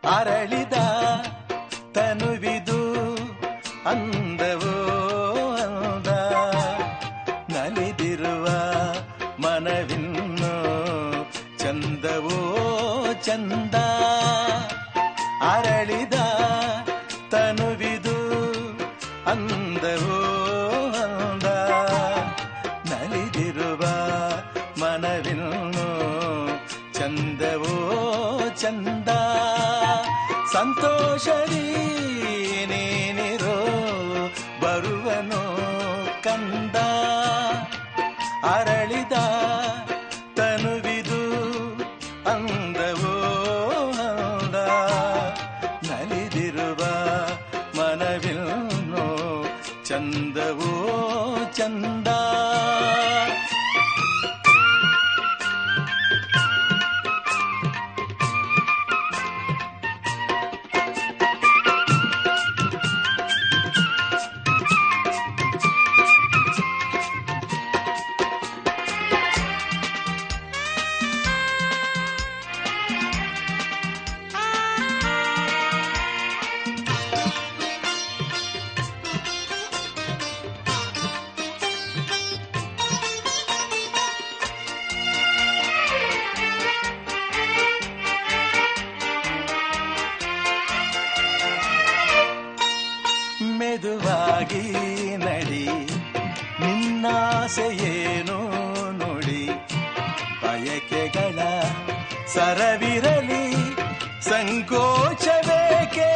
ಅರಳಿದ ತನುವಿದು ಅಂದವೋ ಅಂದ ನಲಿದಿರುವ ಮನವಿನ್ನು ಚಂದವೋ ಚಂದ ಅರಳಿದ ತನುವಿದು ಅಂದವೋ ಅಂದ ನಲಿದಿರುವ ಮನವಿನ್ನು ಚಂದವೋ ಚಂದ ಸಂತೋಷದಿ ನೀನಿರೋ ಬರುವನು ಕಂದ ಅರಳಿದ ತನುವಿದು ಅಂದವೋ ಅಂದ ನಲಿದಿರುವ ಮನವಿನ್ನು ಚಂದವೋ ಚಂದ ಮೆದುವಾಗಿ ನಡಿ ನಿನ್ನಾಸೆಯೇನು ನುಡಿ ಬಯಕೆಗಳ ಸರವಿರಲಿ ಸಂಕೋಚಬೇಕೆ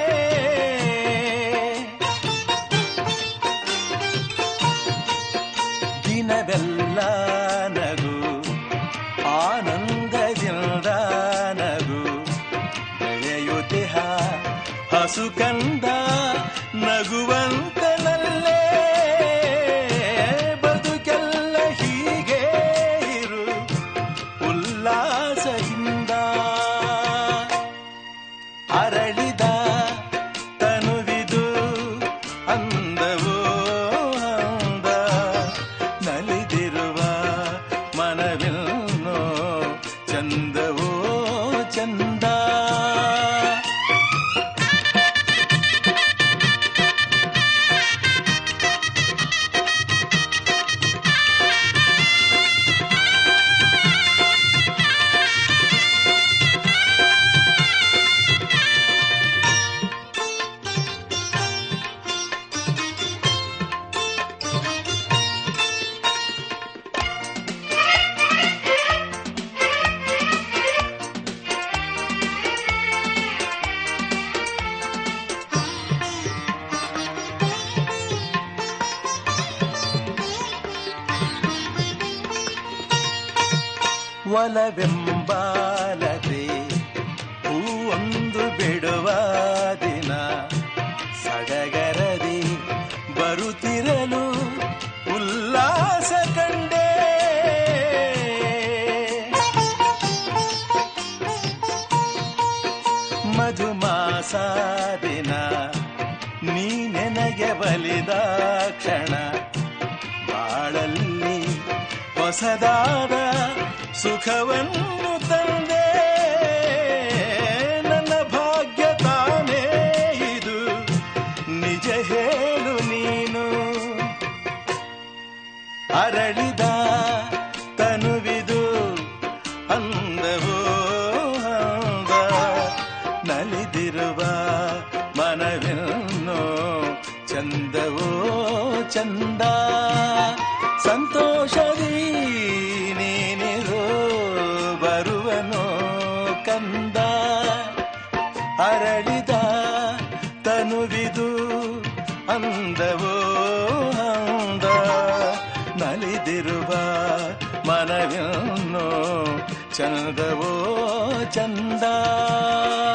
ದಿನವೆಲ್ಲ ನಗು ಆನಂದದಿಂದ ನಗು ಬೆಳೆಯುತ್ತಿಹ ಹಸು ಕಂದ ನಗುವಂತನಲ್ಲೇ ಬದುಕೆಲ್ಲ ಹೀಗೆ ಇರು ಉಲ್ಲಾಸದಿಂದ ಅರಳಿದ ತನುವಿದು ಅಂದವೋ ಅಂದ ನಲಿದಿರುವ ಮನವಿನ್ನು ಚಂದವೋ ಚಂದ ಒಲವೆಂಬಾಲದೆ ಹೂವೊಂದು ಬಿಡುವ ದಿನ ಸಡಗರದಿ ಬರುತ್ತಿರಲು ಉಲ್ಲಾಸ ಕಂಡೆ ಮಧುಮಾಸ ದಿನ ನೀ ನೆನಗೆ ಬಲಿದ ಕ್ಷಣ ಬಾಳಲ್ಲಿ ಹೊಸದಾದ ಸುಖವನ್ನು ತಂದೆ ನನ್ನ ಭಾಗ್ಯ ತಾನೇ ಇದು ನಿಜ ಹೇಳು ನೀನು ಅರಳಿದ ತನುವಿದು ಅಂದವೋ ಅಂದ ನಲಿದಿರುವ ಮನವಿನ್ನು ಚಂದವೋ ಚಂದ ಸಂತೋಷದಿ ನೀನಿರೋ ಬರುವನೋ ಕಂದ ಅರಳಿದ ತನುವಿದು ಅಂದವೋ ಅಂದ ನಲಿದಿರುವ ಮನವಿನ್ನು ಚಂದವೋ ಚಂದ